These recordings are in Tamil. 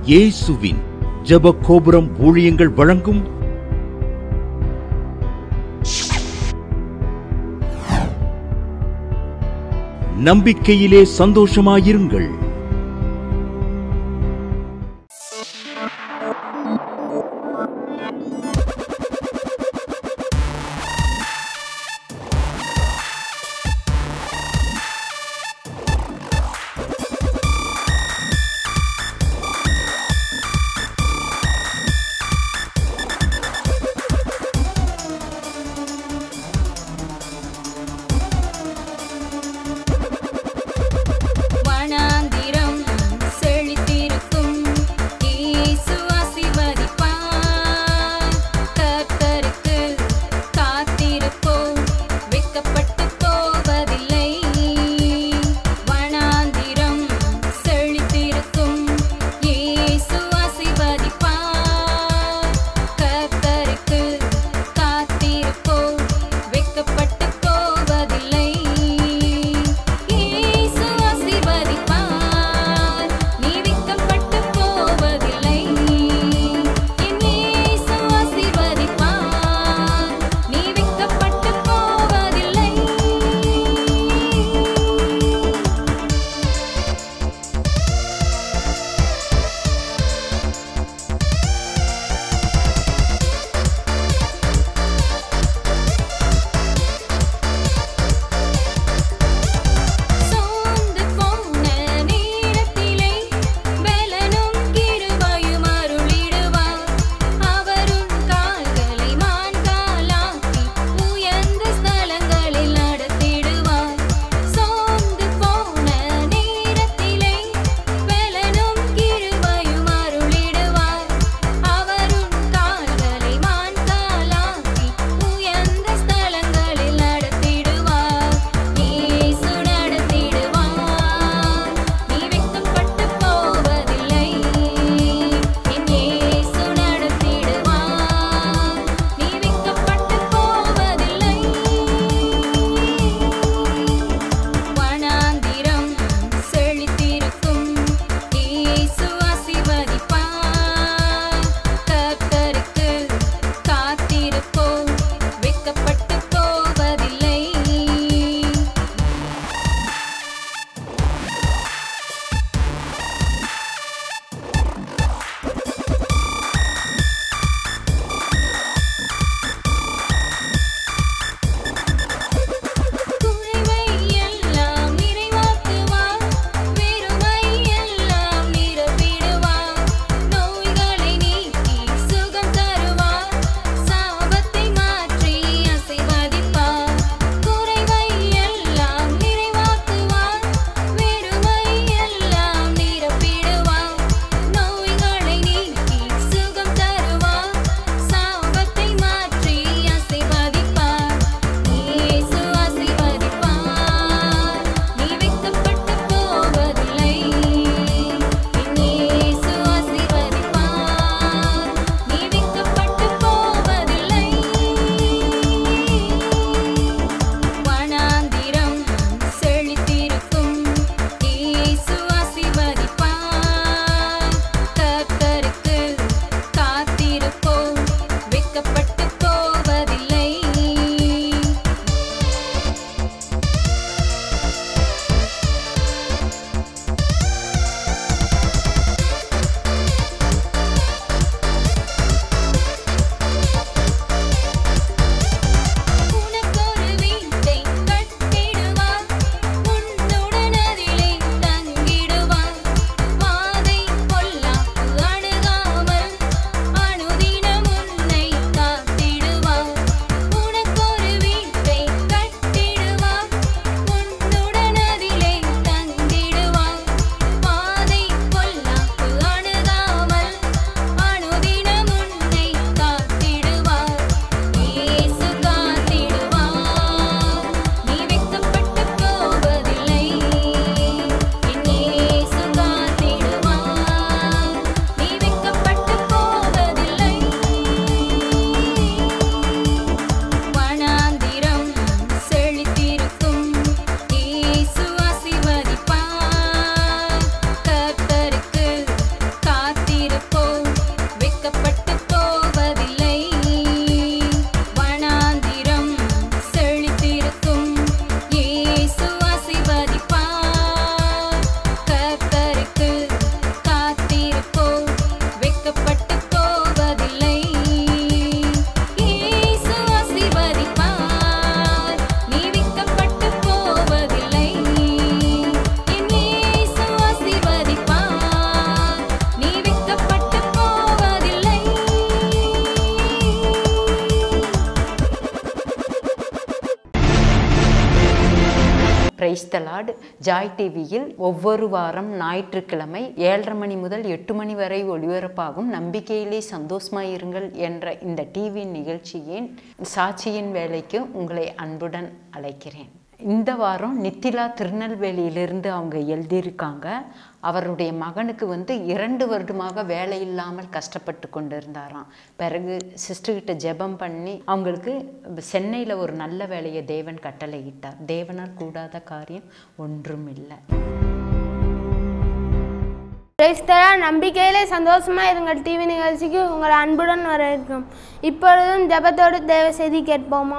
இயேசுவின் ஜெப கோபுரம் ஊழியங்கள் வழங்கும் நம்பிக்கையிலே சந்தோஷமாயிருங்கள் வணங்கி பிரைஸ்தலாட் ஜாய் டிவியில் ஒவ்வொரு வாரம் ஞாயிற்றுக்கிழமை ஏழரை மணி முதல் எட்டு மணி வரை ஒளிபரப்பாகும் நம்பிக்கையிலே சந்தோஷமாயிருங்கள் என்ற இந்த டிவி நிகழ்ச்சியின் சாட்சியின் வேலைக்கு உங்களை அன்புடன் அழைக்கிறேன் இந்த வாரம் நித்திலா திருநெல்வேலியிலிருந்து அவங்க எழுதியிருக்காங்க அவருடைய மகனுக்கு வந்து இரண்டு வருடமாக வேலை இல்லாமல் கஷ்டப்பட்டு கொண்டு இருந்தாராம் பிறகு சிஸ்டர்கிட்ட ஜெபம் பண்ணி அவங்களுக்கு சென்னையில் ஒரு நல்ல வேலையை தேவன் கட்டளையிட்டார் தேவனால் கூடாத காரியம் ஒன்றும் இல்லை கிறிஸ்தரா நம்பிக்கையிலே சந்தோஷமா இருங்கள் டிவி நிகழ்ச்சிக்கு உங்கள் அன்புடன் வரவேற்கும் இப்பொழுதும் ஜெபத்தோடு தேவ செய்தி கேட்போமா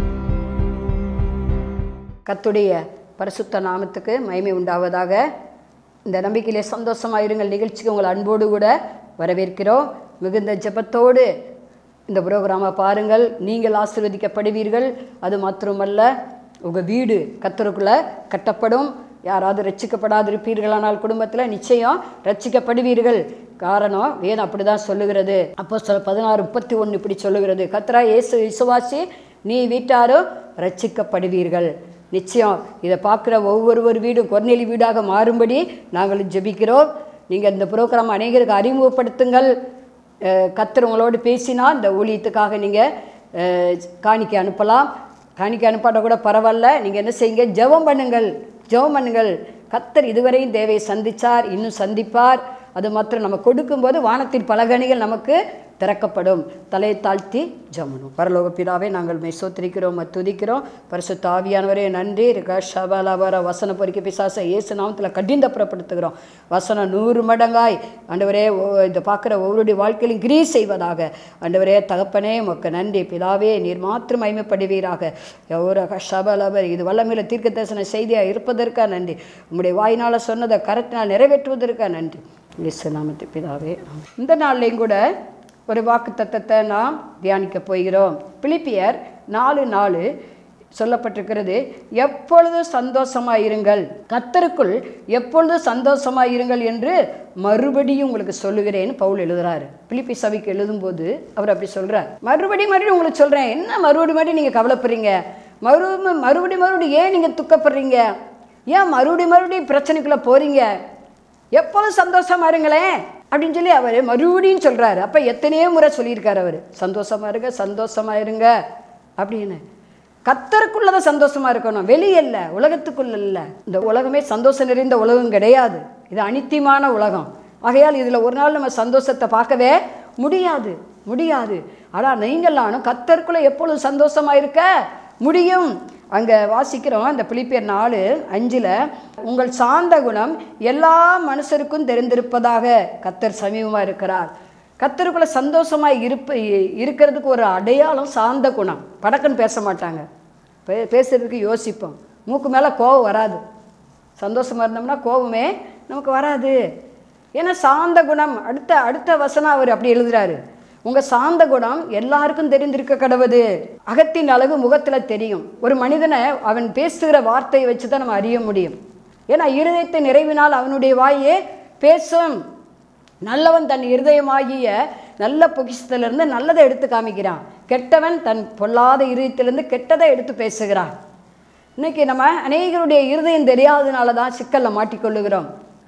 கத்துடைய பரிசுத்த நாமத்துக்கு மகிமை உண்டாவதாக இந்த நம்பிக்கையிலே சந்தோஷமாக இருங்கள் நிகழ்ச்சிக்கு உங்கள் அன்போடு கூட வரவேற்கிறோம் மிகுந்த ஜெபத்தோடு இந்த புரோகிராமை பாருங்கள் நீங்கள் ஆசீர்வதிக்கப்படுவீர்கள் அது மாத்திரமல்ல உங்கள் வீடு கத்தருக்குள்ளே கட்டப்படும் யாராவது ரட்சிக்கப்படாதிருப்பீர்களானால் குடும்பத்தில் நிச்சயம் ரட்சிக்கப்படுவீர்கள் காரணம் வேதம் அப்படி தான் சொல்லுகிறது அப்போ சொல்ல பதினாறு முப்பத்தி ஒன்று இப்படி சொல்லுகிறது கத்ரா இயேசு விசுவாசி நீ வீட்டாரும் ரட்சிக்கப்படுவீர்கள் நிச்சயம் இதை பார்க்குற ஒவ்வொருவர் வீடும் கொர்நெலி வீடாக மாறும்படி நாங்கள் ஜெபிக்கிறோம் நீங்கள் இந்த ப்ரோக்ராம் அநேகருக்கு அறிமுகப்படுத்துங்கள் அஹ், கர்த்தர் உங்களோடு பேசினா இந்த ஊழியத்துக்காக நீங்கள் காணிக்கை அனுப்பலாம் காணிக்கை அனுப்பாட்ட கூட பரவாயில்ல நீங்கள் என்ன செய்யுங்க ஜெபம் பண்ணுங்கள் ஜெபம் பண்ணுங்கள் கத்தர் இதுவரையும் தேவையை சந்திச்சார் இன்னும் சந்திப்பார் அது மாத்திரம் நம்ம கொடுக்கும்போது வானத்தின் பலகணிகள் நமக்கு திறக்கப்படும் தலையை தாழ்த்தி ஜமனும் பரலோக பிதாவே நாங்கள் மெய் சோத்திரிக்கிறோம் துதிக்கிறோம் பரிசுத்த ஆவியானவரே நன்றி இருக்கா ஷபாலாபார வசன பொறிக்க பிசாச இயேசு நாமத்தில் கடிந்தப்புறப்படுத்துகிறோம் வசனம் நூறு மடங்காய் ஆண்டவரே ஓ- இந்த பார்க்குற ஒவ்வொருடைய வாழ்க்கையிலும் கிரீ செய்வதாக ஆண்டவரே தகப்பனே உமக்கு நன்றி பிதாவே நீர் மாத்திரம் மகிமைப்படுவீராக ஒரு ஷபலபர் இது வல்லமையில தீர்க்க தரிசன செய்தியாக இருப்பதற்காக நன்றி உம்முடைய வாயினால் சொன்னதை கரத்தினால் நிறைவேற்றுவதற்காக நன்றி இயேசு நாமத்து பிதாவே ஆமென். இந்த நாள்லையும் கூட ஒரு வாக்கு தத்தத்தை நாம் தியானிக்க போகிறோம் பிலிப்பியர் நாலு நாலு சொல்லப்பட்டிருக்கிறது எப்பொழுதும் சந்தோஷமாக இருங்கள் கத்தருக்குள் எப்பொழுதும் சந்தோஷமாக இருங்கள் என்று மறுபடியும் உங்களுக்கு சொல்லுகிறேன்னு பவுல் எழுதுறாரு பிலிப்பி சபைக்கு எழுதும்போது அவர் அப்படி சொல்றார் மறுபடியும் மறுபடியும் உங்களுக்கு சொல்கிறேன் என்ன மறுபடியும் மறுபடியும் நீங்கள் கவலைப்படுறீங்க மறு மறுபடியும் மறுபடியும் ஏன் நீங்கள் துக்கப்படுறீங்க ஏன் மறுபடியும் மறுபடியும் பிரச்சனைக்குள்ளே போகிறீங்க எப்போதும் சந்தோஷமா இருங்களேன் அப்படின்னு சொல்லி அவர் மறுபடியும் சொல்றாரு அப்ப எத்தனையோ முறை சொல்லியிருக்காரு அவர் சந்தோஷமா இருங்க சந்தோஷமா இருங்க அப்படின்னு கத்தருக்குள்ளதான் சந்தோஷமா இருக்கணும் வெளியே இல்லை உலகத்துக்குள்ள இல்லை இந்த உலகமே சந்தோஷம் நிறைந்த உலகம் கிடையாது இது அனித்தியமான உலகம் ஆகையால் இதில் ஒரு நாள் நம்ம சந்தோஷத்தை பார்க்கவே முடியாது முடியாது ஆனால் நீங்களானும் கத்தருக்குள்ள எப்பொழுதும் சந்தோஷமா இருக்க முடியும் அங்கே வாசிக்கிறோம் அந்த பிலிப்பியர் நாலு அஞ்சில் உங்கள் சாந்த குணம் எல்லா மனுஷருக்கும் தெரிந்திருப்பதாக கத்தர் சமீபமாக இருக்கிறார் கத்தருக்குள்ள சந்தோஷமாக இருப்ப இருக்கிறதுக்கு ஒரு அடையாளம் சாந்த குணம் படக்குன்னு பேச மாட்டாங்க பே பேசுறதுக்கு யோசிப்போம் மூக்கு மேலே கோவம் வராது சந்தோஷமாக இருந்தோம்னா கோபமே நமக்கு வராது ஏன்னா சாந்த குணம் அடுத்த அடுத்த வசனம் அவர் அப்படி எழுதுறாரு உங்கள் சாந்த குணம் எல்லாருக்கும் தெரிந்திருக்க கடவுது அகத்தின் அழகு முகத்தில் தெரியும் ஒரு மனிதனை அவன் பேசுகிற வார்த்தையை வச்சு தான் நம்ம அறிய முடியும் ஏன்னா இருதயத்தை நிறைவினால் அவனுடைய வாயே பேசும் நல்லவன் தன் இருதயமாகிய நல்ல பொக்கிஷத்திலிருந்து நல்லதை எடுத்து காமிக்கிறான் கெட்டவன் தன் பொல்லாத இருதயத்திலிருந்து கெட்டதை எடுத்து பேசுகிறான் இன்னைக்கு நம்ம அநேகருடைய இருதயம் தெரியாததுனால தான் சிக்கலில் மாட்டிக்கொள்ளுகிறோம்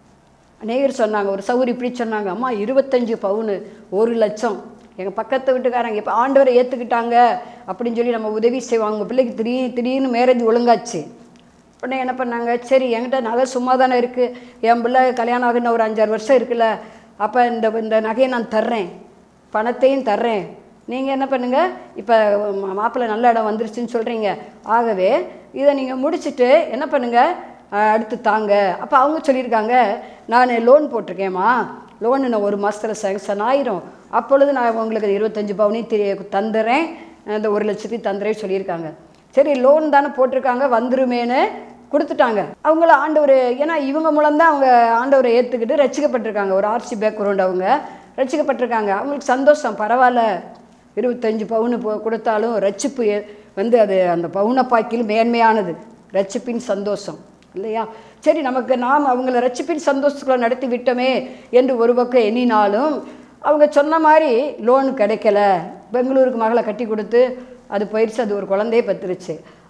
அநேகர் சொன்னாங்க ஒரு சௌரி இப்படி சொன்னாங்க அம்மா இருபத்தஞ்சு பவுனு ஒரு லட்சம் எங்கள் பக்கத்து வீட்டுக்காரங்க இப்போ ஆண்டவரை ஏற்றுக்கிட்டாங்க அப்படின்னு சொல்லி நம்ம உதவி செய்வாங்க உங்கள் பிள்ளைக்கு திடீர்னு திடீர்னு மேரேஜ் ஒழுங்காச்சு உடனே என்ன பண்ணாங்க சரி என்கிட்ட நகை சும்மா தானே இருக்குது என் பிள்ளை கல்யாணம் ஆகுன ஒரு அஞ்சாறு வருஷம் இருக்குல்ல அப்போ இந்த இந்த நகையை நான் தர்றேன் பணத்தையும் தர்றேன் நீங்கள் என்ன பண்ணுங்கள் இப்போ மாப்பிள்ளை நல்ல இடம் வந்துருச்சுன்னு சொல்கிறீங்க ஆகவே இதை நீங்கள் முடிச்சுட்டு என்ன பண்ணுங்கள் அஹ், அடுத்து தாங்க அப்போ அவங்க சொல்லியிருக்காங்க நான் லோன் போட்டிருக்கேம்மா லோன் நான் ஒரு மாதத்தில் சேங்ஷன் ஆயிரும் அப்பொழுது நான் உங்களுக்கு இருபத்தஞ்சு பவுனையும் திரி தந்துடுறேன் இந்த ஒரு லட்சத்தையும் தந்துடுறேன் சொல்லியிருக்காங்க சரி லோன் தானே போட்டிருக்காங்க வந்துருமேன்னு கொடுத்துட்டாங்க அவங்கள ஆண்டவர் ஏன்னா இவங்க மூலம்தான் அவங்க ஆண்டவரை ஏற்றுக்கிட்டு ரசிக்கப்பட்டிருக்காங்க ஒரு ஆர்சி பேக்ரவுண்ட் அவங்க ரசிக்கப்பட்டிருக்காங்க அவங்களுக்கு சந்தோஷம் பரவாயில்ல இருபத்தஞ்சு பவுனு போ கொடுத்தாலும் ரட்சிப்பு ஏ- வந்து அது அந்த பவுனப்பாக்கில் மேன்மையானது ரட்சிப்பின் சந்தோஷம் இல்லையா சரி நமக்கு நாம் அவங்கள ரட்சிப்பின் சந்தோஷத்துக்குள்ள நடத்தி விட்டோமே என்று ஒரு பக்கம் எண்ணினாலும் அவங்க சொன்ன மாதிரி லோன் கிடைக்கல பெங்களூருக்கு மகளை கட்டி கொடுத்து அது போயிடுச்சு அது ஒரு குழந்தையே பத்துருச்சு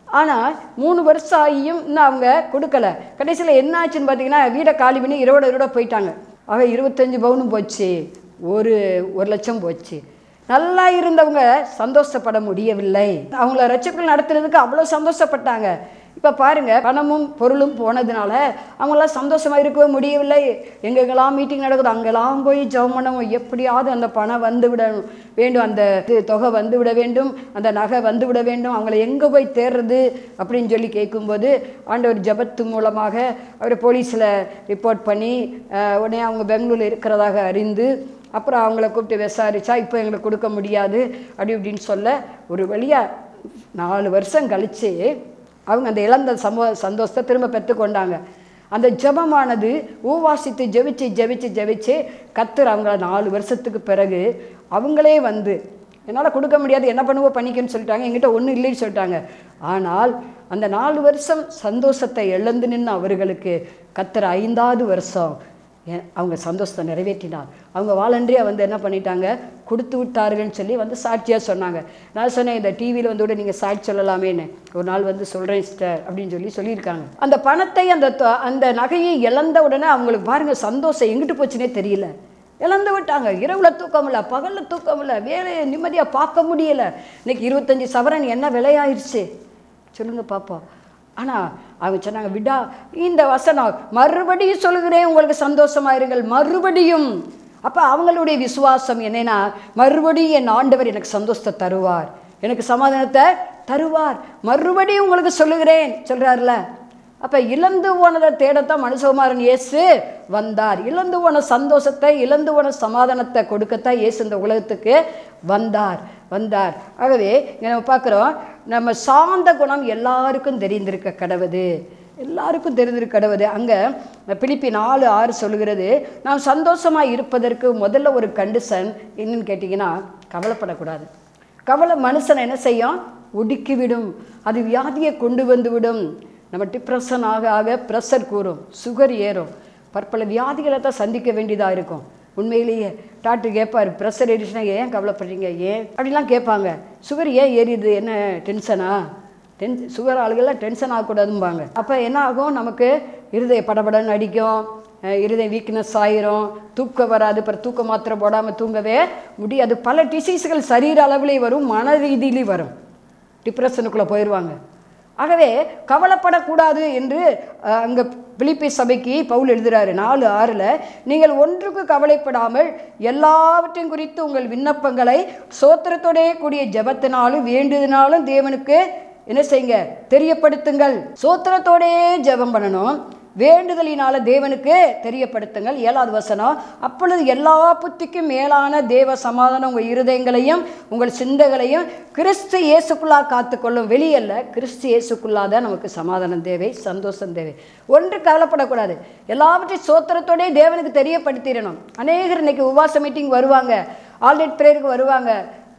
ஆனால் மூணு வருஷம் ஆகியும் இன்னும் அவங்க கொடுக்கல கடைசியில் என்ன ஆச்சுன்னு பார்த்தீங்கன்னா வீடை காலி பண்ணி இருபட இருபட போயிட்டாங்க ஆக இருபத்தஞ்சு பவுனும் போச்சு ஒரு ஒரு லட்சம் போச்சு நல்லா இருந்தவங்க சந்தோஷப்பட முடியவில்லை அவங்கள ரட்சக்குள் நடத்துறதுக்கு அவ்வளோ சந்தோஷப்பட்டாங்க இப்போ பாருங்க பணமும் பொருளும் போனதுனால அவங்களாம் சந்தோஷமாக இருக்கவே முடியவில்லை எங்கெங்கெல்லாம் மீட்டிங் நடக்குது அங்கெல்லாம் போய் ஜெபம் பண்ணவும் எப்படியாவது அந்த பணம் வந்து விட வேண்டும் அந்த இது தொகை வந்து விட வேண்டும் அந்த நகை வந்து விட வேண்டும் அவங்கள எங்கே போய் தேடுறது அப்படின்னு சொல்லி கேட்கும்போது ஆண்டவர் ஜெபத்து மூலமாக அவர் போலீஸில் ரிப்போர்ட் பண்ணி அஹ், உடனே அவங்க பெங்களூரில் இருக்கிறதாக அறிந்து அப்புறம் அவங்கள கூப்பிட்டு விசாரிச்சா இப்போ எங்களுக்கு கொடுக்க முடியாது அப்படி இப்படின்னு சொல்ல ஒரு வழியாக நாலு வருஷம் கழித்து அவங்க அந்த இழந்த சமூக சந்தோஷத்தை திரும்ப பெற்றுக்கொண்டாங்க அந்த ஜெபமானது ஊவாசித்து ஜெபிச்சு ஜெபிச்சு ஜெபிச்சு கத்தர் அவங்கள நாலு வருஷத்துக்கு பிறகு அவங்களே வந்து என்னால் கொடுக்க முடியாது என்ன பண்ணுவோம் பண்ணிக்கன்னு சொல்லிட்டாங்க என்கிட்ட ஒன்றும் இல்லைன்னு சொல்லிட்டாங்க ஆனால் அந்த நாலு வருஷம் சந்தோஷத்தை இழந்து நின்று அவர்களுக்கு கத்தர் ஐந்தாவது வருஷம் ஏன் அவங்க சந்தோஷத்தை நிறைவேற்றினார் அவங்க வாலண்டரியாக வந்து என்ன பண்ணிட்டாங்க கொடுத்து விட்டார்கள்னு சொல்லி வந்து சாட்சியாக சொன்னாங்க நான் சொன்னேன் இந்த டிவியில் வந்து கூட நீங்கள் சாட்சி சொல்லலாமேன்னு ஒரு நாள் வந்து சொல்கிறேன் சிஸ்டர் அப்படின்னு சொல்லி சொல்லியிருக்காங்க அந்த பணத்தை அந்த தொ- அந்த நகையை இழந்த உடனே அவங்களுக்கு பாருங்கள் சந்தோஷம் எங்கிட்டு போச்சுன்னே தெரியல இழந்து விட்டாங்க இரவுல தூக்கம் இல்லை பகலில் தூக்கம் இல்லை வேலையை நிம்மதியாக பார்க்க முடியல இன்னைக்கு இருபத்தஞ்சி சவரன் என்ன விலையாயிருச்சு சொல்லுங்க பாப்போம் ஆனால் அவங்க சொன்னாங்க விடா இந்த வசனம் மறுபடியும் சொல்கிறேன் உங்களுக்கு சந்தோஷமா இருங்கள் மறுபடியும் அப்போ அவங்களுடைய விசுவாசம் என்னன்னா மறுபடியும் என் ஆண்டவர் எனக்கு சந்தோஷத்தை தருவார் எனக்கு சமாதானத்தை தருவார் மறுபடியும் உங்களுக்கு சொல்லுகிறேன் சொல்கிறார்ல அப்போ இழந்து போனதை தேடத்தான் மனுஷகுமாரன் இயேசு வந்தார் இழந்து போன சந்தோஷத்தை இழந்து போன சமாதானத்தை கொடுக்கத்தான் இயேசு இந்த உலகத்துக்கு வந்தார் வந்தார் ஆகவே இங்க நம்ம பார்க்குறோம் நம்ம சாந்த குணம் எல்லாருக்கும் தெரிந்திருக்க கடவுது எல்லாருக்கும் தெரிந்திருக்க கடவுது அங்கே பிலிப்பி நாலு ஆறு சொல்லுகிறது நாம் சந்தோஷமாக இருப்பதற்கு முதல்ல ஒரு கண்டிஷன் என்னன்னு கேட்டிங்கன்னா கவலைப்படக்கூடாது கவலை மனுஷனை என்ன செய்யும் ஒடுக்கிவிடும் அது வியாதியை கொண்டு வந்து விடும் நம்ம டிப்ரெஷன் ஆக ஆக ப்ரெஷர் கூறும் சுகர் ஏறும் பற்பல வியாதிகளை தான் சந்திக்க வேண்டியதாக இருக்கும் உண்மையிலேயே டாக்டர் கேட்பார் ப்ரெஷர் ஏறிச்சுன்னா ஏன் கவலைப்படுறீங்க ஏன் அப்படிலாம் கேட்பாங்க சுகர் ஏன் ஏறிடுது என்ன டென்ஷனா டென் சுகர் ஆளுகள்லாம் டென்ஷன் ஆகக்கூடாதும்பாங்க அப்போ என்ன ஆகும் நமக்கு இருதய படபடன்னு அடிக்கும் அஹ் இருதய வீக்னஸ் ஆயிரும் தூக்கம் வராது அப்புறம் தூக்க மாத்திரை போடாமல் தூங்கவே முடியாது பல டிசீஸ்கள் சரீர அளவிலே வரும் மன ரீதியிலையும் வரும் டிப்ரெஷனுக்குள்ளே போயிடுவாங்க ஆகவே கவலைப்படக்கூடாது என்று அஹ், அங்க பிலிப்பி சபைக்கு பவுல் எழுதுறாரு நாலு ஆறில் நீங்கள் ஒன்றுக்கு கவலைப்படாமல் எல்லாவற்றையும் குறித்து உங்கள் விண்ணப்பங்களை சோத்திரத்தோடே கூடிய ஜெபத்தினாலும் வேண்டுதினாலும் தேவனுக்கு என்ன செய்யுங்க தெரியப்படுத்துங்கள் சோத்திரத்தோடே ஜெபம் பண்ணணும் வேண்டுதலினால தேவனுக்கு தெரியப்படுத்துங்கள் ஏழாவது வசனம் அப்பொழுது எல்லா புத்திக்கும் மேலான தேவ சமாதானம் உங்கள் இருதயங்களையும் உங்கள் சிந்தைகளையும் கிறிஸ்து இயேசுக்குள்ளா காத்துக்கொள்ளும் வெளியல்ல கிறிஸ்து இயேசுக்குள்ளா தான் நமக்கு சமாதானம் தேவை சந்தோஷம் தேவை ஒன்று கவலைப்படக்கூடாது எல்லாவற்றையும் சோத்திரத்தோடே தேவனுக்கு தெரியப்படுத்திடணும் அநேகர் இன்னைக்கு உபவாச மீட்டிங் வருவாங்க ஆல்ரெட் பிரேயருக்கு வருவாங்க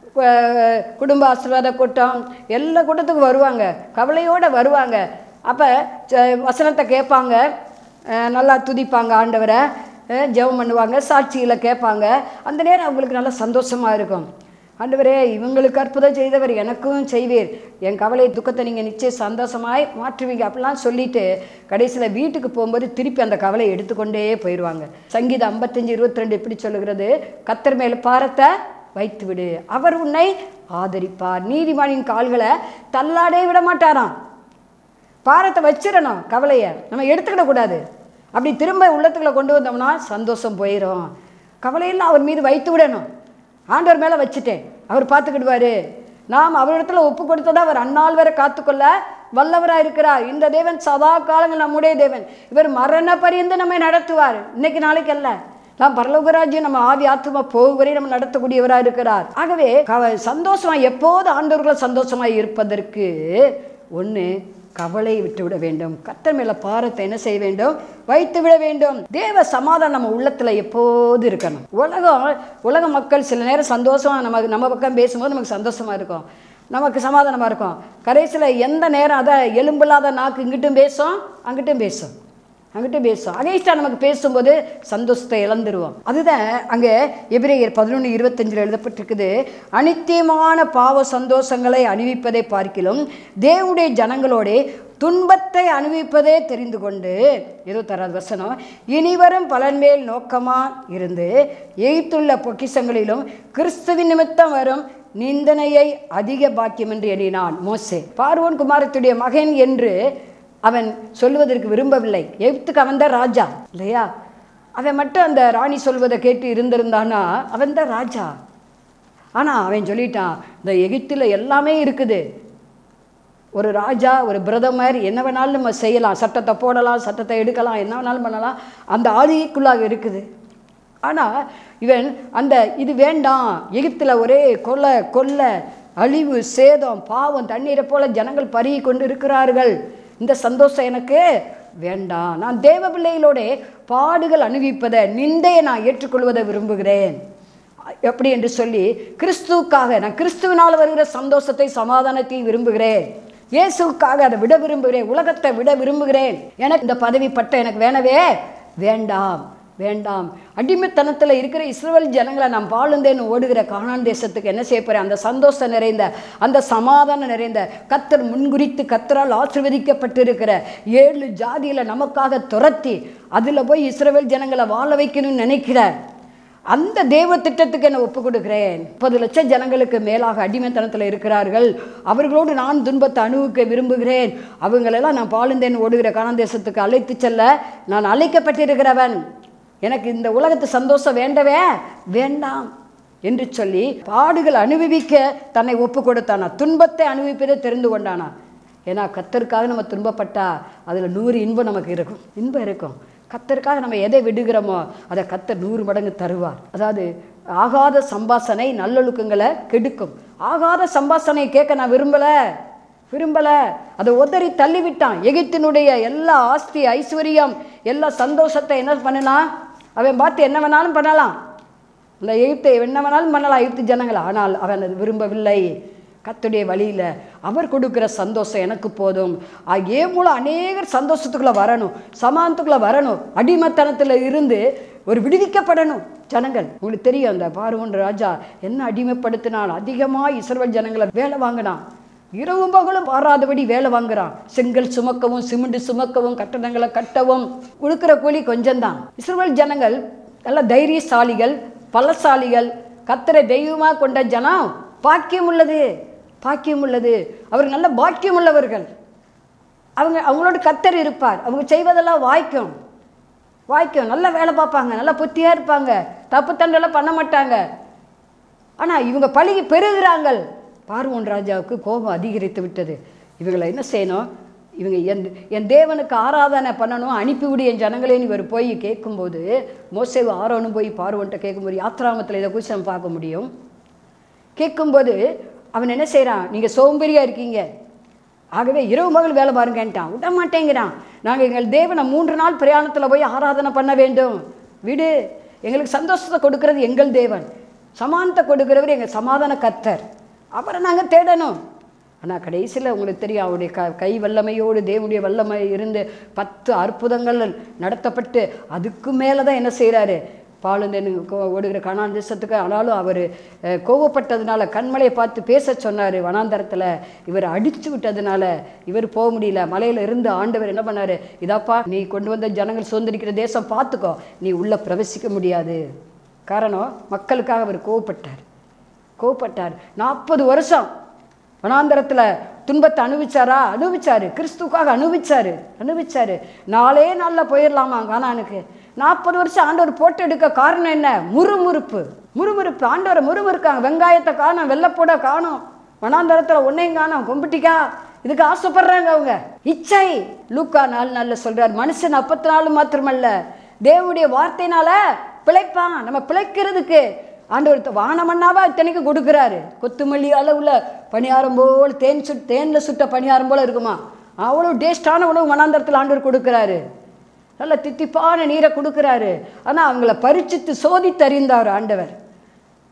கு- குடும்ப ஆசீர்வாத கூட்டம் எல்லா கூட்டத்துக்கும் வருவாங்க கவலையோடு வருவாங்க அப்போ வசனத்தை கேட்பாங்க அஹ் நல்லா துதிப்பாங்க ஆண்டவரை அஹ் ஜெபம் பண்ணுவாங்க சாட்சிகளை கேட்பாங்க அந்த நேரம் அவங்களுக்கு நல்லா சந்தோஷமாக இருக்கும் ஆண்டவரே இவங்களுக்கு அற்புதம் செய்தவர் எனக்கும் செய்வீர் என் கவலை துக்கத்தை நீங்கள் நிச்சயம் சந்தோஷமாய் மாற்றுவீங்க அப்படிலாம் சொல்லிட்டு கடைசியில் வீட்டுக்கு போகும்போது திருப்பி அந்த கவலையை எடுத்துக்கொண்டே போயிடுவாங்க சங்கீதம் ஐம்பத்தஞ்சு இருபத்தி ரெண்டு எப்படி சொல்லுகிறது கத்தர் மேல் பாரத்தை வைத்து விடு அவர் உன்னை ஆதரிப்பார் நீதிமானின் கால்களை தள்ளாடே விட மாட்டாராம் பாரத்தை வச்சிடணும் கவலையை நம்ம எடுத்துக்கிடக்கூடாது அப்படி திரும்ப உள்ளத்துக்குள்ள கொண்டு வந்தோம்னா சந்தோஷம் போயிடும் கவலையெல்லாம் அவர் மீது வைத்து விடணும் ஆண்டவர் மேலே வச்சுட்டேன் அவர் பார்த்துக்கிடுவாரு நாம் அவரிடத்துல ஒப்பு கொடுத்ததா அவர் அந்நாள் வரை காத்துக்கொள்ள வல்லவராக இருக்கிறார் இந்த தேவன் சதா காலங்கள் நம்முடைய தேவன் இவர் மரண பரியந்து நம்மை நடத்துவார் இன்னைக்கு நாளைக்கு அல்ல நாம் பரலோகராஜ்யம் நம்ம ஆவி ஆத்மா போகுவரை நம்ம நடத்தக்கூடியவராக இருக்கிறார் ஆகவே கவ சந்தோஷமா எப்போது ஆண்டவர்களை சந்தோஷமாய் இருப்பதற்கு ஒன்று கவலையை விட்டு விட வேண்டும் கத்தர் மேல பாரத்தை என்ன செய்ய வேண்டும் வைத்து விட வேண்டும் தேவ சமாதானம் நம்ம உள்ளத்துல எப்போது இருக்கணும் உலகம் உலக மக்கள் சில நேரம் சந்தோஷமா நம்ம நம்ம பக்கம் பேசும்போது நமக்கு சந்தோஷமா இருக்கும் நமக்கு சமாதானமா இருக்கும் கடைசியில் எந்த நேரம் அதை எலும்பில்லாத நாக்கு இங்கிட்டும் பேசும் அங்கிட்டும் பேசும் அங்கிட்ட பேசும் அகைஸ்டா நமக்கு பேசும்போது சந்தோஷத்தை இழந்துருவோம் அதுதான் அங்கே எபிரேயர் பதினொன்று இருபத்தஞ்சில் எழுதப்பட்டிருக்குது அனித்தியமான பாவ சந்தோஷங்களை அணிவிப்பதை பார்க்கிலும் தேவனுடைய ஜனங்களோட துன்பத்தை அனுபவிப்பதே தெரிந்து கொண்டு இருபத்தாறாவது வசனம் இனிவரும் பலன்மேல் நோக்கமாக இருந்து எய்த்துள்ள பொக்கிஷங்களிலும் கிறிஸ்துவின் நிமித்தம் வரும் நிந்தனையை அதிக பாக்கியம் என்று எண்ணினான் மோசே பார்வோன் குமாரத்துடைய மகன் என்று அவன் சொல்வதற்கு விரும்பவில்லை எகிப்துக்கு அவன் தான் ராஜா இல்லையா அவன் மட்டும் அந்த ராணி சொல்வதை கேட்டு இருந்திருந்தானா அவன் தான் ராஜா ஆனால் அவன் சொல்லிட்டான் இந்த எகிப்தில் எல்லாமே இருக்குது ஒரு ராஜா ஒரு பிரதமர் என்ன வேணாலும் நம்ம செய்யலாம் சட்டத்தை போடலாம் சட்டத்தை எடுக்கலாம் என்ன வேணாலும் பண்ணலாம் அந்த ஆதிக்குள்ளாக இருக்குது ஆனால் இவன் அந்த இது வேண்டாம் எகிப்தில் ஒரே கொலை கொள்ளை அழிவு சேதம் பாவம் தண்ணீரை போல ஜனங்கள் பருகி கொண்டு இருக்கிறார்கள் இந்த சந்தோஷம் எனக்கு வேண்டாம் நான் தேவ பிள்ளைகளோட பாடுகள் அனுபவிப்பதை நிந்தையை நான் ஏற்றுக்கொள்வதை விரும்புகிறேன் எப்படி என்று சொல்லி கிறிஸ்துவுக்காக நான் கிறிஸ்துவினால் வருகிற சந்தோஷத்தை சமாதானத்தையும் விரும்புகிறேன் இயேசுவுக்காக அதை விட விரும்புகிறேன் உலகத்தை விட விரும்புகிறேன் எனக்கு இந்த பதவி பட்டம் எனக்கு வேணவே வேண்டாம் வேண்டாம் அடிமைத்தனத்தில் இருக்கிற இஸ்ரவேல் ஜனங்களை நான் வாழுந்தேன்னு ஓடுகிற கானான் தேசத்துக்கு என்ன செய்ய போறேன் அந்த சந்தோஷம் நிறைந்த அந்த சமாதானம் நிறைந்த கத்தர் முன்குறித்து கத்தரால் ஆசிர்வதிக்கப்பட்டிருக்கிற ஏழு ஜாதியில் நமக்காக துரத்தி அதில் போய் இஸ்ரவேல் ஜனங்களை வாழ வைக்கணும்னு நினைக்கிறார் அந்த தேவ திட்டத்துக்கு என்ன ஒப்பு கொடுக்கிறேன் முப்பது லட்சம் ஜனங்களுக்கு மேலாக அடிமைத்தனத்தில் இருக்கிறார்கள் அவர்களோடு நான் துன்பத்தை அனுபவிக்க விரும்புகிறேன் அவங்களெல்லாம் நான் பாலுந்தேன் ஓடுகிற காணான் தேசத்துக்கு அழைத்து செல்ல நான் அழைக்கப்பட்டிருக்கிறவன் எனக்கு இந்த உலகத்து சந்தோஷம் வேண்டவே வேண்டாம் என்று சொல்லி பாடுகள் அனுபவிக்க தன்னை ஒப்பு கொடுத்தானா துன்பத்தை அனுபவிப்பதை தெரிந்து கொண்டானா ஏன்னா கத்தருக்காக நம்ம துன்பப்பட்டா அதில் நூறு இன்பம் நமக்கு இருக்கும் இன்பம் இருக்கும் கத்தருக்காக நம்ம எதை விடுகிறோமோ அதை கத்தர் நூறு மடங்கு தருவார் அதாவது ஆகாத சம்பாசனை நல்லொழுக்கங்களை கெடுக்கும் ஆகாத சம்பாசனையை கேட்க நான் விரும்பலை விரும்பலை அதை உதறி தள்ளிவிட்டான் எகிப்தினுடைய எல்லா ஆஸ்தி ஐஸ்வர்யம் எல்லா சந்தோஷத்தை என்ன பண்ணலாம் அவன் பார்த்து என்ன வேணாலும் பண்ணலாம் இந்த எகிப்தை என்ன வேணாலும் பண்ணலாம் எகிப்து ஜனங்கள் ஆனால் அவன் அது விரும்பவில்லை கத்துடைய வழியில் அவர் கொடுக்குற சந்தோஷம் எனக்கு போதும் ஏ மூலம் அநேகர் சந்தோஷத்துக்குள்ளே வரணும் சமானத்துக்குள்ளே வரணும் அடிமைத்தனத்தில் இருந்து ஒரு விடுவிக்கப்படணும் ஜனங்கள் உங்களுக்கு தெரியும் அந்த பார்வன் ராஜா என்ன அடிமைப்படுத்தினான் அதிகமாக இஸ்ரவேல் ஜனங்களை வேலை வாங்கினான் இரவும் பகலும் மாறாதபடி வேலை வாங்குறான் செங்கல் சுமக்கவும் சிமெண்ட் சுமக்கவும் கட்டடங்களை கட்டவும் கொடுக்குற கூலி கொஞ்சம்தான் இஸ்ரவேல் ஜனங்கள் நல்ல தைரியசாலிகள் பலசாலிகள் கத்தரை தெய்வமாக கொண்ட ஜனம் பாக்கியம் உள்ளது பாக்கியம் உள்ளது அவர் நல்ல பாக்கியம் உள்ளவர்கள் அவங்க அவங்களோட கத்தர் இருப்பார் அவங்க செய்வதெல்லாம் வாய்க்கும் வாய்க்கும் நல்லா வேலை பார்ப்பாங்க நல்லா புத்தியாக இருப்பாங்க தப்பு தண்டெல்லாம் பண்ண மாட்டாங்க ஆனால் இவங்க பழகி பெருகிறாங்கள் பார்வோன் ராஜாவுக்கு கோபம் அதிகரித்து விட்டது இவங்களை என்ன செய்யணும் இவங்க என் என் தேவனுக்கு ஆராதனை பண்ணணும் அனுப்பிவிடு என் ஜனங்களேன்னு இவர் போய் கேட்கும்போது மோசேவு ஆரோனும் போய் பார்வோன்ட்ட கேட்கும்போது யாத்ராமத்தில் இதை குறித்து நம்ம பார்க்க முடியும் கேட்கும்போது அவன் என்ன செய்கிறான் நீங்கள் சோம்பேறியாக இருக்கீங்க ஆகவே இரவு மகள் வேலை பாருங்கன்ட்டான் விட மாட்டேங்கிறான் நாங்கள் எங்கள் தேவனை மூன்று நாள் பிரயாணத்தில் போய் ஆராதனை பண்ண வேண்டும் விடு எங்களுக்கு சந்தோஷத்தை கொடுக்கறது எங்கள் தேவன் சமானத்தை கொடுக்கிறவர் எங்கள் சமாதான கத்தர் அவரை நாங்கள் தேடணும் ஆனால் கடைசியில் உங்களுக்கு தெரியும் அவருடைய க கை வல்லமையோடு தேவனுடைய வல்லமை இருந்து பத்து அற்புதங்கள் நடத்தப்பட்டு அதுக்கு மேலே தான் என்ன செய்கிறாரு பாலுந்தேனு ஓடுகிற கணான் தேசத்துக்கு ஆனாலும் அவர் கோவப்பட்டதுனால கண்மலையை பார்த்து பேச சொன்னார் வனாந்தரத்தில் இவர் அடித்து விட்டதுனால இவர் போக முடியல மலையில் இருந்து ஆண்டவர் என்ன பண்ணார் இதாப்பா நீ கொண்டு வந்த ஜனங்கள் சுதந்திரிக்கிற தேசம் பார்த்துக்கோ நீ உள்ளே பிரவேசிக்க முடியாது காரணம் மக்களுக்காக அவர் கோவப்பட்டார் கோவப்பட்டார் நாற்பது வருஷம் வனாந்தரத்தில் துன்பத்தை அனுபவிச்சாரா அனுபவிச்சாரு கிறிஸ்துக்காக அனுபவிச்சாரு அனுபவிச்சாரு நாளே நாளில் போயிடலாமா கானானுக்கு நாற்பது வருஷம் ஆண்டவர் போட்டு எடுக்க காரணம் என்ன முறுமுறுப்பு முறுமுறுப்பு ஆண்டவரை முறுமுறுக்காங்க வெங்காயத்தை காணும் வெள்ளப்பூட காணும் வனாந்தரத்தில் ஒன்னையும் காணும் கொம்பிட்டிக்கா இதுக்கு ஆசைப்படுறாங்க அவங்க இச்சை லூக்கா நாலு நாளில் சொல்றார் மனுஷன் அப்பத்து நாள் மாத்திரமல்ல தேவனுடைய வார்த்தையினால பிழைப்பான் நம்ம பிழைக்கிறதுக்கு ஆண்டவர் வானமண்ணாவா இத்தனைக்கு கொடுக்குறாரு கொத்துமல்லி அளவில் பணியாரம் போல் தேன் சுட் தேனில் சுட்ட பணியாரம் போல் இருக்குமா அவ்வளோ டேஸ்டான உணவு மனாந்தரத்தில் ஆண்டவர் கொடுக்குறாரு நல்ல தித்திப்பான நீரை கொடுக்குறாரு ஆனால் அவங்கள பரிச்சித்து சோதித்து அறிந்தார் ஆண்டவர்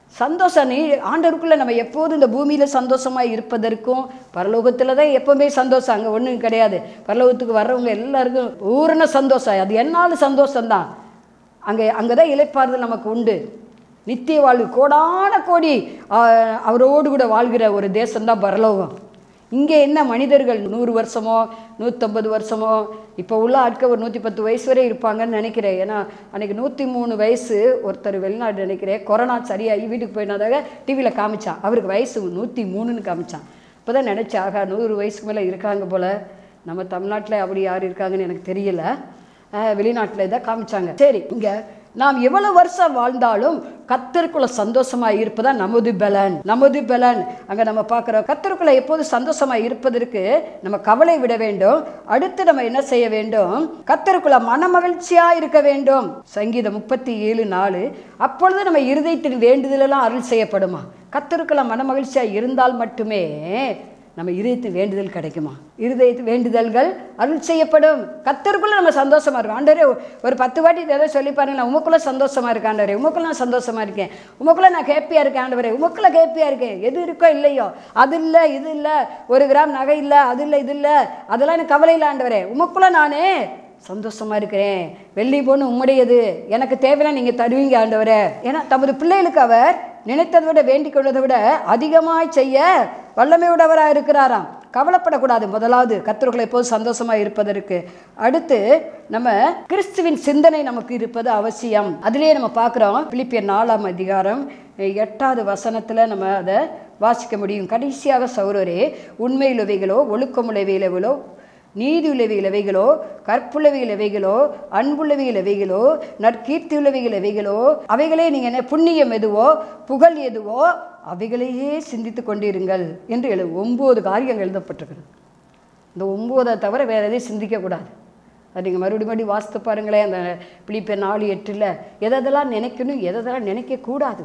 சந்தோஷம் நீ ஆண்டவருக்குள்ளே நம்ம எப்போதும் இந்த பூமியில் சந்தோஷமாக இருப்பதற்கும் பரலோகத்தில் தான் எப்போவுமே சந்தோஷம் அங்கே ஒன்றும் கிடையாது பரலோகத்துக்கு வர்றவங்க எல்லாருக்கும் பூரண சந்தோஷம் அது என்னாலும் சந்தோஷம்தான் அங்கே அங்கே தான் இலைப்பாறுதல் நமக்கு உண்டு நித்திய வாழ்வு கோடான கோடி ஆ, அவரோடு கூட வாழ்கிற ஒரு தேசம்தான் பரலோகம் இங்கே என்ன மனிதர்கள் நூறு வருஷமோ நூற்றம்பது வருஷமோ இப்போ உள்ள ஆட்கள் ஒரு நூற்றி பத்து வயசு வரை இருப்பாங்கன்னு நினைக்கிறேன் ஏன்னா அன்றைக்கி நூற்றி மூணு வயசு ஒருத்தர் வெளிநாடு நினைக்கிறேன் கொரோனா சரியாகி வீட்டுக்கு போயினதாக டிவியில் காமிச்சான் அவருக்கு வயசு நூற்றி மூணுன்னு காமிச்சான் இப்போ தான் நினச்சேன் ஆகா நூறு வயசுக்கு மேலே இருக்காங்க போல் நம்ம தமிழ்நாட்டில் அப்படி யார் இருக்காங்கன்னு எனக்கு தெரியல வெளிநாட்டில் இதை காமிச்சாங்க சரி இங்கே நாம் எவ்வளவு வருஷம் வாழ்ந்தாலும் கத்தருக்குள்ள சந்தோஷமா இருப்பதா நமது பலன் நமது பலன் அங்க நம்ம பார்க்குறோம் கத்தருக்குள்ள எப்போது சந்தோஷமா இருப்பதற்கு நம்ம கவலை விட வேண்டும் அடுத்து நம்ம என்ன செய்ய வேண்டும் கத்தருக்குள்ள மனமகிழ்ச்சியா இருக்க வேண்டும் சங்கீதம் முப்பத்தி ஏழு நாலு அப்பொழுது நம்ம இருதயத்தின் வேண்டுதலெல்லாம் அருள் செய்யப்படுமா கத்தருக்குள்ள மனமகிழ்ச்சியா இருந்தால் மட்டுமே நம்ம இருதயத்து வேண்டுதல் கிடைக்குமா இருதயத்து வேண்டுதல்கள் அருள் செய்யப்படும் கத்தருக்குள்ள நம்ம சந்தோஷமா இருக்கோம் ஆண்டவரே ஒரு பத்து வாட்டி ஏதோ சொல்லி பாருங்க நான் உமக்குள்ள சந்தோஷமா இருக்கேன் ஆண்டவரே உமக்குள்ள நான் சந்தோஷமா இருக்கேன் உமக்குள்ள நான் ஹேப்பியா இருக்கேன் ஆண்டவரே உமக்குள்ள ஹேப்பியா இருக்கேன் எது இருக்கோ இல்லையோ அது இல்லை இது இல்லை ஒரு கிராம் நகை இல்லை அது இல்லை இது இல்லை அதெல்லாம் எனக்கு கவலை இல்லை ஆண்டவரே உமக்குள்ள நானே சந்தோஷமா இருக்கிறேன் வெள்ளி பொண்ணு உம்முடையது எனக்கு தேவையான நீங்க தருவீங்க ஆண்டவரே ஏன்னா தமது பிள்ளைகளுக்கு அவர் நினைத்ததை விட வேண்டிக் கொண்டதை விட அதிகமாய் செய்ய வல்லமையுடையவராக இருக்கிறாராம் கவலைப்படக்கூடாது முதலாவது கத்தர்களை எப்போது சந்தோஷமாக இருப்பதற்கு அடுத்து நம்ம கிறிஸ்துவின் சிந்தனை நமக்கு இருப்பது அவசியம் அதிலேயே நம்ம பார்க்குறோம் பிலிப்பியர் நாலாம் அதிகாரம் எட்டாவது வசனத்தில் நம்ம அதை வாசிக்க முடியும் கடைசியாக சௌரரே உண்மையுள்ளவைகளோ ஒழுக்கமுள்ளவைகளோ நீதியுள்ளவைகள் எவைகளோ கற்புள்ளவைகள் எவைகளோ அன்புள்ளவைகள் எவைகளோ நற்கீர்த்தியுள்ளவைகள் எவைகளோ அவைகளே நீங்கள் என்ன புண்ணியம் எதுவோ புகழ் எதுவோ அவைகளையே சிந்தித்து கொண்டிருங்கள் என்று எழு ஒம்பது காரியங்கள் எழுதப்பட்டிருக்கிறது இந்த ஒம்போதை தவிர வேறு எதையும் சிந்திக்கக்கூடாது அது நீங்கள் மறுபடியும் மறுபடியும் வாசித்து பாருங்களேன் அந்த பிலிப்பை நாலு எட்டில் எதெல்லாம் நினைக்கணும் எதெல்லாம் நினைக்கக்கூடாது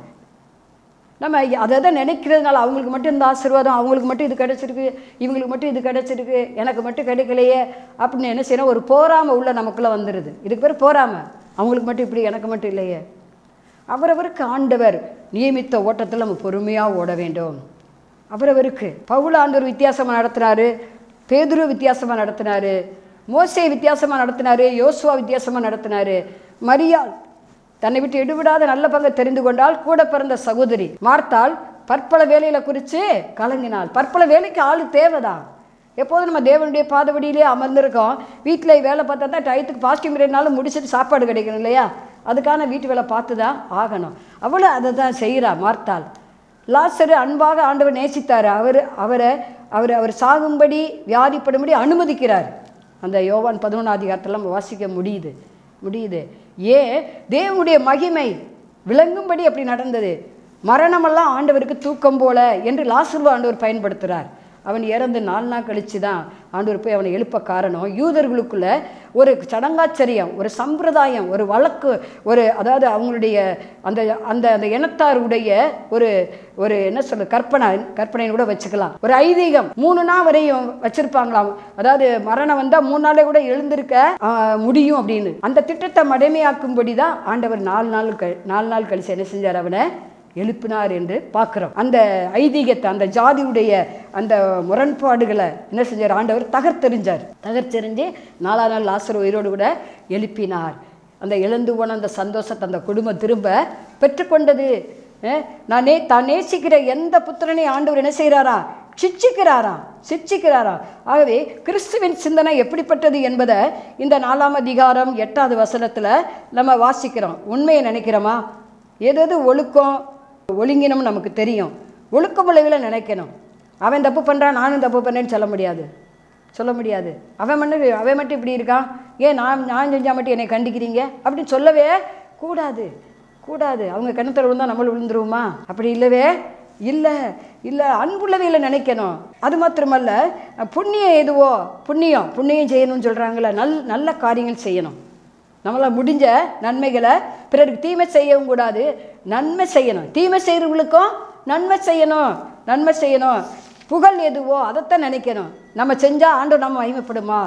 நம்ம அதை தான் நினைக்கிறதுனால அவங்களுக்கு மட்டும் இந்த ஆசீர்வாதம் அவங்களுக்கு மட்டும் இது கிடைச்சிருக்கு இவங்களுக்கு மட்டும் இது கிடைச்சிருக்கு எனக்கு மட்டும் கிடைக்கலையே அப்படின்னு என்ன செய்யணும் ஒரு போராமை உள்ள நமக்குள்ளே வந்துடுது இதுக்கு பேர் போராமை அவங்களுக்கு மட்டும் இப்படி எனக்கு மட்டும் இல்லையே அவரவருக்கு ஆண்டவர் நியமித்த ஓட்டத்தில் நம்ம பொறுமையாக ஓட வேண்டும் அவரவருக்கு பவுல் ஆண்டவர் வித்தியாசமாக நடத்தினாரு பேதுரு வித்தியாசமாக நடத்தினாரு மோசே வித்தியாசமாக நடத்தினாரு யோசுவா வித்தியாசமாக நடத்தினாரு மரியாள் தன்னை விட்டு எடுவிடாத நல்ல பங்கை தெரிந்து கொண்டால் கூட பிறந்த சகோதரி மார்த்தாள் பற்பல வேலையில குறித்து கலங்கினாள் பற்பல வேலைக்கு ஆள் தேவைதான் எப்போதும் நம்ம தேவனுடைய பாதவடியிலே அமர்ந்திருக்கோம் வீட்டில் வேலை பார்த்தா தான் டயத்துக்கு பாசிட்டிவ் பீரியட்னாலும் முடிச்சுட்டு சாப்பாடு கிடைக்கணும் இல்லையா அதுக்கான வீட்டு வேலை பார்த்து தான் ஆகணும் அவளை அதை தான் செய்கிறா மார்த்தாள் லாசரு அன்பாக ஆண்டவர் நேசித்தார் அவர் அவரை அவர் அவர் சாகும்படி வியாதிப்படும்படி அனுமதிக்கிறார் அந்த யோவான் பதினொன்றாம் அதிகாரத்தில் நம்ம வாசிக்க முடியுது முடியுது ஏன் தேவனுடைய மகிமை விளங்கும்படி அப்படி நடந்தது மரணமெல்லாம் ஆண்டவருக்கு தூக்கம் போல என்று லாசுருவ ஆண்டவர் பயன்படுத்துகிறார் அவன் இறந்து நாலு நாள் கழிச்சு தான் ஆண்டவர் போய் அவனை எழுப்ப காரணம் யூதர்களுக்குள்ள ஒரு சடங்காச்சரியம் ஒரு சம்பிரதாயம் ஒரு வழக்கு ஒரு அதாவது அவங்களுடைய அந்த அந்த அந்த இனத்தாருடைய ஒரு ஒரு என்ன சொல்ற கற்பனை கற்பனைன்னு கூட வச்சுக்கலாம் ஒரு ஐதீகம் மூணு நாள் வரையும் வச்சிருப்பாங்களாம் அதாவது மரணம் வந்தால் மூணு நாளே கூட எழுந்திருக்க ஆ, முடியும் அப்படின்னு அந்த திட்டத்தை மடமையாக்கும்படி தான் ஆண்டவர் நாலு நாள் கழி நாலு நாள் கழிச்சு என்ன செஞ்சார் அவனை எழுப்பினார் என்று பார்க்குறோம் அந்த ஐதீகத்தை அந்த ஜாதியுடைய அந்த முரண்பாடுகளை என்ன செஞ்சார் ஆண்டவர் தகர்த்தெறிஞ்சார் தகர்த்தெறிஞ்சு நாலா நாள் லாசர் உயிரோடு கூட எழுப்பினார் அந்த இழந்து போன அந்த சந்தோஷத்தை அந்த குடும்பம் திரும்ப பெற்றுக்கொண்டது அஹ், நான் நே தான் நேசிக்கிற எந்த புத்திரனை ஆண்டவர் என்ன செய்கிறாரா சிச்சிக்கிறாராம் சிச்சிக்கிறாராம் ஆகவே கிறிஸ்துவின் சிந்தனை எப்படிப்பட்டது என்பதை இந்த நாலாம் அதிகாரம் எட்டாவது வசனத்தில் நம்ம வாசிக்கிறோம் உண்மையை நினைக்கிறோமா எது எது ஒழுக்கம் ஒழுங்கினம் நமக்கு தெரியும் ஒழுக்கமுள்ளவில நினைக்கணும் அவன் தப்பு பண்ணுறான் நானும் தப்பு பண்ணேன்னு சொல்ல முடியாது சொல்ல முடியாது அவன் மட்டும் அவன் மட்டும் இப்படி இருக்கான் ஏன் நான் நான் செஞ்சால் மட்டும் என்னை கண்டிக்கிறீங்க அப்படின்னு சொல்லவே கூடாது கூடாது அவங்க கிணத்துல விழுந்தா நம்மளும் விழுந்துருவோமா அப்படி இல்லவே இல்லை இல்லை அன்புள்ளவையில் நினைக்கணும் அது மாத்திரமல்ல புண்ணியம் எதுவோ புண்ணியம் புண்ணியம் செய்யணும்னு சொல்கிறாங்களே நல் நல்ல காரியங்கள் செய்யணும் நம்மளால் முடிஞ்ச நன்மைகளை பிறருக்கு தீமை செய்யவும் கூடாது நன்மை செய்யணும் தீமை செய்கிறவங்களுக்கும் நன்மை செய்யணும் நன்மை செய்யணும் புகழ் எதுவோ அதைத்தான் நினைக்கணும் நம்ம செஞ்சால் ஆண்டவர் நம்ம மகிமைப்படுமா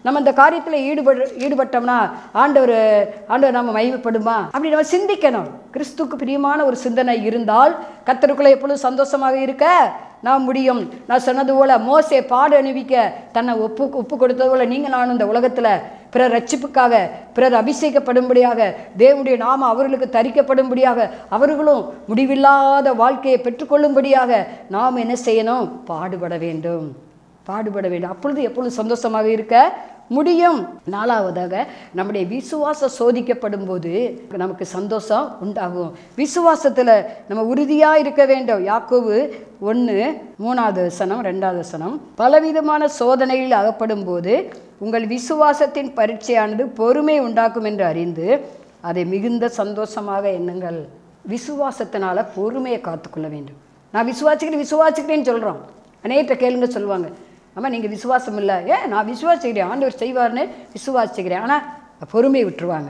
நம்ம இந்த காரியத்தில் ஈடுபடு ஈடுபட்டோம்னா ஆண்டவர் ஆண்டவர் நம்ம மகிமைப்படுமா அப்படி நம்ம சிந்திக்கணும் கிறிஸ்துக்கு பிரியமான ஒரு சிந்தனை இருந்தால் கத்தருக்குள்ளே எப்பொழுதும் சந்தோஷமாக இருக்க நான் முடியும் நான் சொன்னது போல மோசே பாடு அணிவிக்க தன்னை ஒப்பு ஒப்பு கொடுத்தது போல நீங்கள் நானும் இந்த உலகத்தில் பிறர் ரட்சிப்புக்காக பிறர் அபிஷேகப்படும்படியாக தேவனுடைய நாம அவர்களுக்கு தரிக்கப்படும்படியாக அவர்களும் முடிவில்லாத வாழ்க்கையை பெற்றுக்கொள்ளும்படியாக நாம் என்ன செய்யணும் பாடுபட வேண்டும் பாடுபட வேண்டும் அப்பொழுது எப்பொழுது சந்தோஷமாக இருக்க முடியும் நாலாவதாக நம்முடைய விசுவாசம் சோதிக்கப்படும் போது நமக்கு சந்தோஷம் உண்டாகும் விசுவாசத்தில் நம்ம உறுதியாக இருக்க வேண்டும் யாக்கோவு ஒன்று மூணாவது வசனம் ரெண்டாவது வசனம் பலவிதமான சோதனையில் அகப்படும் போது உங்கள் விசுவாசத்தின் பரீட்சையானது பொறுமை உண்டாக்கும் என்று அறிந்து அதை மிகுந்த சந்தோஷமாக எண்ணுங்கள் விசுவாசத்தினால பொறுமையை காத்துக்கொள்ள வேண்டும் நான் விசுவாசிக்கிறேன் விசுவாசிக்கிறேன்னு சொல்கிறோம் அநேகத்தை கேளுங்க சொல்லுவாங்க அம்மா நீங்கள் விசுவாசம் இல்லை ஏன் நான் விசுவாசிக்கிறேன் ஆண்டவர் செய்வார்னு விசுவாசிக்கிறேன் ஆனால் பொறுமை விட்டுருவாங்க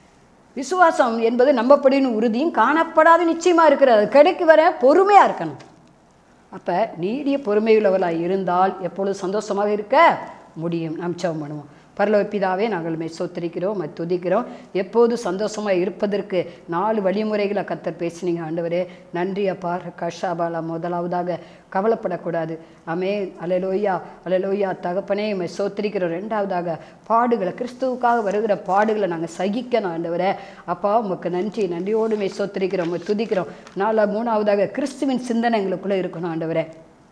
விசுவாசம் என்பது நம்பப்படின்னு உறுதியும் காணப்படாத நிச்சயமாக இருக்கிறது அது கிடைக்கு வர பொறுமையாக இருக்கணும் அப்போ நீடிய பொறுமையுள்ளவர்களாக இருந்தால் எப்பொழுதும் சந்தோஷமாக இருக்க முடியும் நாம் ஜெபம் பண்ணுவோம் பரலோக பிதாவே நாங்கள் மெய் சோத்தரிக்கிறோம் மை துதிக்கிறோம் எப்போது சந்தோஷமாக இருப்பதற்கு நாலு வழிமுறைகளை கத்தர் பேசினீங்க ஆண்டவரே நன்றி அப்பா கஷாபாலா முதலாவதாக கவலைப்படக்கூடாது அமே அலலோய்யா அலலோய்யா தகப்பனே மை சோத்தரிக்கிறோம் ரெண்டாவதாக பாடுகளை கிறிஸ்துவுக்காக வருகிற பாடுகளை நாங்கள் சகிக்கணும் ஆண்டவரே அப்பா உமக்கு நன்றி நன்றியோடு மெய் சோத்தரிக்கிறோம் உம்மை துதிக்கிறோம் நாலா மூணாவதாக கிறிஸ்துவின் சிந்தனை எங்களுக்குள்ளே இருக்கணும் ஆண்டவரே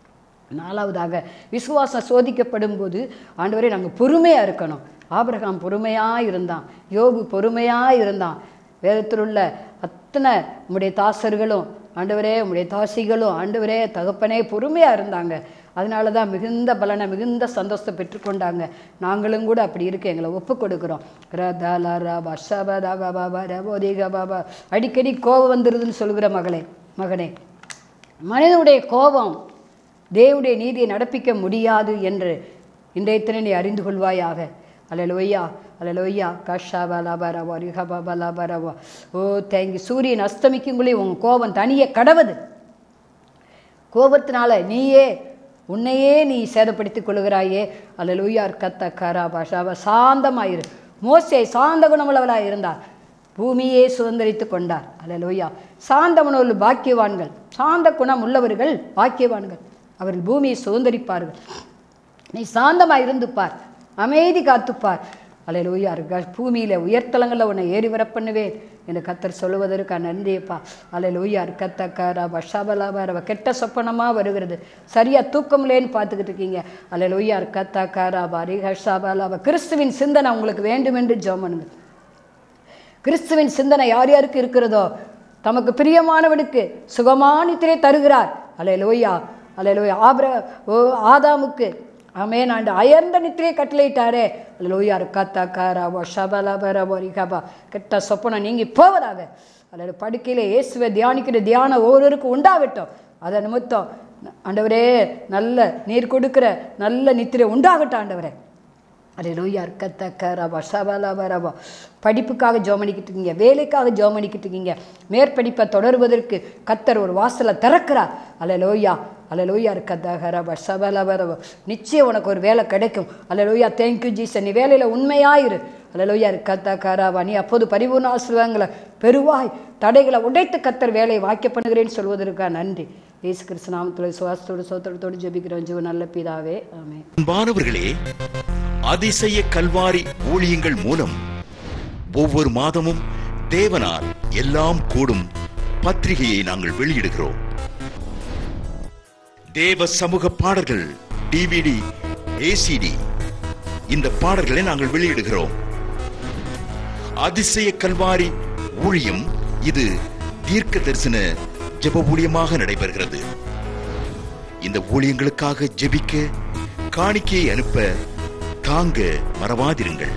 நாலாவதாக விசுவாசம் சோதிக்கப்படும் போது ஆண்டவரே நாங்கள் பொறுமையாக இருக்கணும் ஆபிரகாம் பொறுமையாக இருந்தான் யோபு பொறுமையாக இருந்தான் வேதத்தில் உள்ள அத்தனை உம்முடைய தாசர்களும் ஆண்டவரே உம்முடைய தாசிகளும் ஆண்டவரே தகப்பனே பொறுமையாக இருந்தாங்க அதனால தான் மிகுந்த பலனை மிகுந்த சந்தோஷத்தை பெற்றுக்கொண்டாங்க நாங்களும் கூட அப்படி இருக்க எங்களை ஒப்பு கொடுக்குறோம் ரதா ரபா ஷபதா பாபா ரபோதிக பாபா அடிக்கடி கோபம் வந்துடுதுன்னு சொல்கிற மகளே மகனே மனிதனுடைய கோபம் தேவனுடைய நீதியை நடப்பிக்க முடியாது என்று இன்றைய தினம் நீ அறிந்து கொள்வாயாக அலலோய்யா அலலோய்யா கஷா பலாபரவா ரிஹபா பலாபரவா ஓ தேங்க்யூ சூரியன் அஸ்தமிக்குங்களே உன் கோபம் தனியே கடவுது கோபத்தினால நீயே உன்னையே நீ சேதப்படுத்திக் கொள்கிறாயே அல்லலூயார் கத்த கரா பாஷாவா சாந்தமாயிரு மோசே சாந்த குணமுள்ளவளாக இருந்தார் பூமியே சுதந்திரித்து கொண்டார் அல்லலூயா சாந்த குணமுள்ள பாக்கியவான்கள் சாந்த குணம் உள்ளவர்கள் பாக்கியவான்கள் அவர்கள் பூமியை சுதந்திரிப்பார்கள் நீ சாந்தமாக இருந்துப்பார் அமைதி காத்துப்பார் அலையிலூயா இருக்க பூமியில் உயர்த்தலங்களில் உன்னை ஏறி வர பண்ணுவேன் என்று கத்தர் சொல்லுவதற்கு நன்றியப்பா அலையிலூயா இருக்கத்தக்காரா பஷாபலாபாரவ கெட்ட சொப்பனமாக வருகிறது சரியாக தூக்கம்லேன்னு பார்த்துக்கிட்டு இருக்கீங்க அலையிலூயா இருக்கத்தக்காரா பாரி ஹஷாபலாபா கிறிஸ்துவின் சிந்தனை உங்களுக்கு வேண்டும் என்று ஜோமனுங்க கிறிஸ்துவின் சிந்தனை யார் யாருக்கு இருக்கிறதோ தமக்கு பிரியமானவனுக்கு சுகமானித்திரை தருகிறார் அலையலோயா அலையலோயா ஆபிர ஓ ஆதாமுக்கு ஆமே நான் அயர்ந்த நித்திரையை கட்டளையிட்டாரே அலையலோயா இருக்கா காராவோ ஷபலபரவோ ரிகபா கெட்ட சொப்பனம் நீங்கி போவதாக அல்லது படுக்கையில் இயேசுவை தியானிக்கிற தியானம் ஒவ்வொருவருக்கும் உண்டாகட்டும் அதை நிமித்தம் ஆண்டவரே நல்ல நீர் கொடுக்கிற நல்ல நித்திரை உண்டாகட்டும் ஆண்டவரே அரே லோய்யா இருக்கத்தக்க ரபா ஷபலப ரபா படிப்புக்காக ஜோமணிக்கிட்டு இருக்கீங்க வேலைக்காக ஜோமணிக்கிட்டு இருக்கீங்க மேற்படிப்பை தொடருவதற்கு கத்தர் ஒரு வாசலை திறக்கிறார் அல்ல லோய்யா அல்ல லோய்யா இருக்கத்தக ரபா ஷபலப ரபா நிச்சயம் உனக்கு ஒரு வேலை கிடைக்கும் அல்ல லோய்யா தேங்க்யூ ஜீசன் நீ வேலையில் உண்மையாயிரு அல்ல லோய்யா இருக்கத்தக்க ரபா நீ அப்போது பரிபூர்ண ஆசிர்வாதங்களை பெருவாய் தடைகளை உடைத்து கத்தர் வேலையை வாக்கிய பண்ணுகிறேன்னு சொல்வதற்காக நன்றி இயேசு கிறிஸ்து நாமத்தோட சுவாசத்தோடு சோத்திரத்தோடு ஜெபிக்கிறோம் ஜீவ நல்ல பிதாவே ஆமென் அன்பானவர்களே அதிசய கல்வாரி ஊழியங்கள் மூலம் ஒவ்வொரு மாதமும் தேவனால் எல்லாம் கூடும் பத்திரிகையை நாங்கள் வெளியிடுகிறோம் தேவ சமூக பாடல்கள் டிவிடி ஏசிடி இந்த பாடல்களை நாங்கள் வெளியிடுகிறோம் அதிசய கல்வாரி ஊழியம் இது தீர்க்க தரிசன ஜெப ஊழியமாக நடைபெறுகிறது இந்த ஊழியங்களுக்காக ஜெபிக்க காணிக்கையை அனுப்ப தாங்க மறவாதிருங்கள்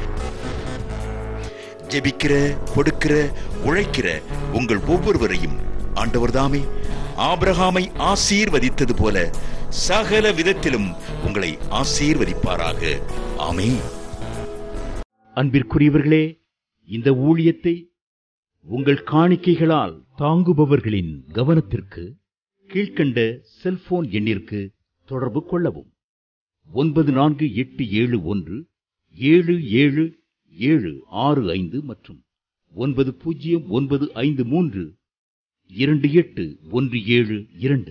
ஜெபிக்கிற கொடுக்கிற உழைக்கிற உங்கள் ஒவ்வொருவரையும் ஆண்டவர் தாமே ஆபிரகாமை ஆசீர்வதித்தது போல சகல விதத்திலும் உங்களை ஆசீர்வதிப்பாராக ஆமென் அன்பிற்குரியவர்களே இந்த ஊழியத்தை உங்கள் காணிக்கைகளால் தாங்குபவர்களின் கவனத்திற்கு கீழ்க்கண்ட செல்போன் எண்ணிற்கு தொடர்பு கொள்ளவும் ஒன்பது நான்கு எட்டு ஏழு ஒன்று ஏழு ஏழு ஏழு ஆறு ஐந்து மற்றும் ஒன்பது பூஜ்ஜியம் ஒன்பது ஐந்து மூன்று இரண்டு எட்டு ஒன்று ஏழு இரண்டு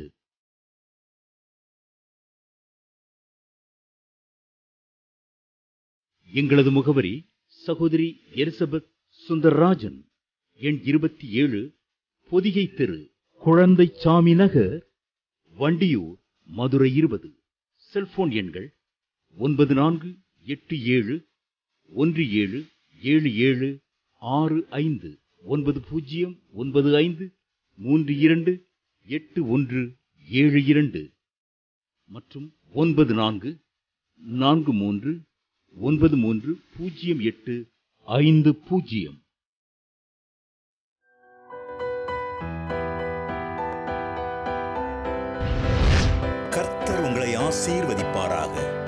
எங்களது முகவரி சகோதரி எலிசபெத் சுந்தர்ராஜன் எண் இருபத்தி ஏழு பொதிகை தெரு குழந்தை சாமி நகர் வண்டியூர் மதுரை இருபது செல்போன் எண்கள் ஒன்பது நான்கு எட்டு ஏழு ஒன்று ஏழு ஏழு ஏழு ஆறு ஐந்து ஒன்பது பூஜ்ஜியம் ஒன்பது ஐந்து மூன்று இரண்டு எட்டு ஒன்று ஏழு இரண்டு மற்றும் ஒன்பது நான்கு நான்கு மூன்று ஒன்பது மூன்று பூஜ்ஜியம் எட்டு ஐந்து பூஜ்ஜியம் கர்த்தர் உங்களை ஆசீர்வதிப்பாராக